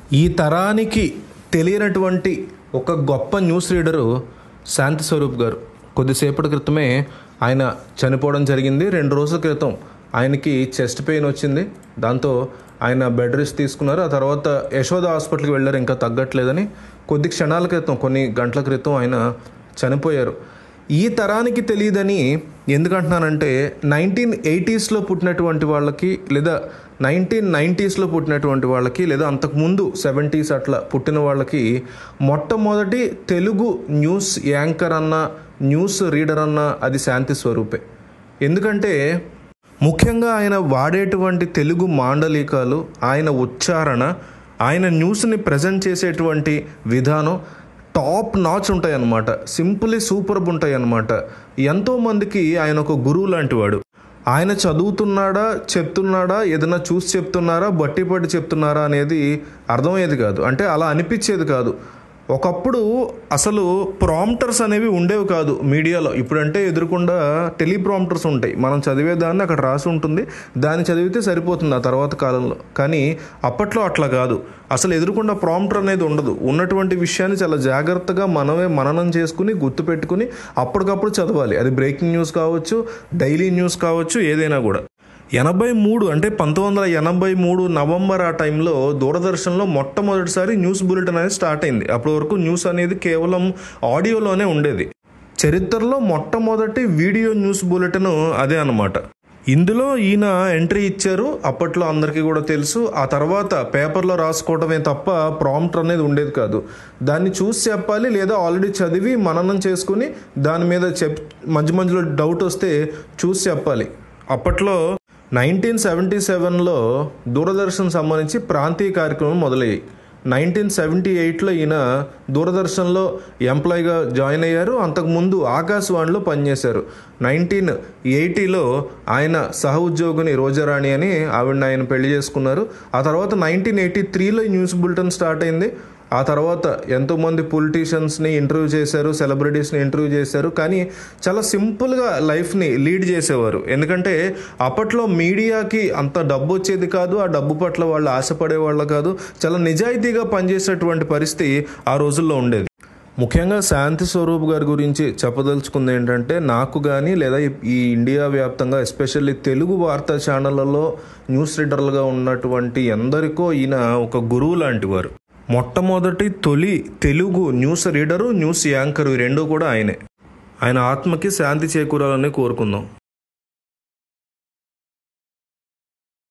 ఈ తరానికి తెలియనటువంటి ఒక గొప్ప న్యూస్ రీడరు శాంతి స్వరూప్ గారు కొద్దిసేపటి క్రితమే ఆయన చనిపోవడం జరిగింది రెండు రోజుల క్రితం ఆయనకి చెస్ట్ పెయిన్ వచ్చింది దాంతో ఆయన బెడ్ రెస్ట్ తీసుకున్నారు ఆ తర్వాత యశోద హాస్పిటల్కి వెళ్ళారు ఇంకా తగ్గట్లేదని కొద్ది క్షణాల క్రితం కొన్ని గంటల క్రితం ఆయన చనిపోయారు ఈ తరానికి తెలియదని ఎందుకంటున్నానంటే నైన్టీన్ ఎయిటీస్లో పుట్టినటువంటి వాళ్ళకి లేదా నైన్టీన్ నైంటీస్లో పుట్టినటువంటి వాళ్ళకి లేదా అంతకుముందు సెవెంటీస్ అట్లా పుట్టిన వాళ్ళకి మొట్టమొదటి తెలుగు న్యూస్ యాంకర్ అన్న న్యూస్ రీడర్ అన్న అది శాంతి స్వరూపే ఎందుకంటే ముఖ్యంగా ఆయన వాడేటువంటి తెలుగు మాండలికాలు ఆయన ఉచ్చారణ ఆయన న్యూస్ని ప్రజెంట్ చేసేటువంటి విధానం టాప్ నాచ్ ఉంటాయి అన్నమాట సింపుల్లీ సూపర్బ్ ఉంటాయి అన్నమాట ఎంతోమందికి ఆయన ఒక గురువు లాంటి వాడు ఆయన చదువుతున్నాడా చెప్తున్నాడా ఏదైనా చూసి చెప్తున్నారా బట్టి పట్టి చెప్తున్నారా అనేది అర్థమయ్యేది కాదు అంటే అలా అనిపించేది కాదు ఒకప్పుడు అసలు ప్రాంప్టర్స్ అనేవి ఉండేవి కాదు మీడియాలో ఇప్పుడంటే ఎదురుకుండా టెలిప్రాంప్టర్స్ ఉంటాయి మనం చదివేదాన్ని అక్కడ రాసి ఉంటుంది దాన్ని చదివితే సరిపోతుంది ఆ తర్వాత కాలంలో కానీ అప్పట్లో అట్లా కాదు అసలు ఎదురుకుండా ప్రాంప్టర్ అనేది ఉండదు ఉన్నటువంటి విషయాన్ని చాలా జాగ్రత్తగా మనమే మననం చేసుకుని గుర్తుపెట్టుకుని అప్పటికప్పుడు చదవాలి అది బ్రేకింగ్ న్యూస్ కావచ్చు డైలీ న్యూస్ కావచ్చు ఏదైనా కూడా ఎనభై మూడు అంటే పంతొమ్మిది వందల ఎనభై మూడు నవంబర్ ఆ టైంలో దూరదర్శన్లో మొట్టమొదటిసారి న్యూస్ బులెటిన్ అనేది స్టార్ట్ అయింది అప్పటి వరకు న్యూస్ అనేది కేవలం ఆడియోలోనే ఉండేది చరిత్రలో మొట్టమొదటి వీడియో న్యూస్ బులెటిన్ అదే అనమాట ఇందులో ఈయన ఎంట్రీ ఇచ్చారు అప్పట్లో అందరికీ కూడా తెలుసు ఆ తర్వాత పేపర్లో రాసుకోవడమే తప్ప ప్రాంప్ట్ అనేది ఉండేది కాదు దాన్ని చూసి చెప్పాలి లేదా ఆల్రెడీ చదివి మననం చేసుకుని దాని మీద చెప్ మధ్య మధ్యలో డౌట్ వస్తే చూసి చెప్పాలి అప్పట్లో నైన్టీన్ సెవెంటీ సెవెన్లో దూరదర్శన్ సంబంధించి ప్రాంతీయ కార్యక్రమం మొదలయ్యాయి నైన్టీన్ సెవెంటీ ఎయిట్లో ఈయన దూరదర్శన్లో ఎంప్లాయీగా జాయిన్ అయ్యారు అంతకుముందు ఆకాశవాణిలో పనిచేశారు నైన్టీన్ ఎయిటీలో ఆయన సహ ఉద్యోగిని రోజారాణి అని ఆవిడని ఆయన పెళ్లి చేసుకున్నారు ఆ తర్వాత నైన్టీన్ ఎయిటీ త్రీలో న్యూస్ బులెటిన్ స్టార్ట్ అయింది ఆ తర్వాత ఎంతోమంది పొలిటీషియన్స్ని ఇంటర్వ్యూ చేశారు సెలబ్రిటీస్ని ఇంటర్వ్యూ చేశారు కానీ చాలా సింపుల్గా లైఫ్ని లీడ్ చేసేవారు ఎందుకంటే అప్పట్లో మీడియాకి అంత డబ్బు వచ్చేది కాదు ఆ డబ్బు పట్ల వాళ్ళు ఆశపడే వాళ్ళు కాదు చాలా నిజాయితీగా పనిచేసేటువంటి పరిస్థితి ఆ రోజుల్లో ఉండేది ముఖ్యంగా శాంతి స్వరూప్ గారి గురించి చెప్పదలుచుకుంది ఏంటంటే నాకు కానీ లేదా ఈ ఇండియా వ్యాప్తంగా ఎస్పెషల్లీ తెలుగు వార్తా ఛానళ్లలో న్యూస్ రీడర్లుగా ఉన్నటువంటి ఎందరికో ఈయన ఒక గురువు లాంటి వారు మొట్టమొదటి తొలి Telugu news reader news anchor ఈ రెండు కూడా ఆయనే ఆయన ఆత్మకి శాంతి చేకూరాలని కోరుకుందాం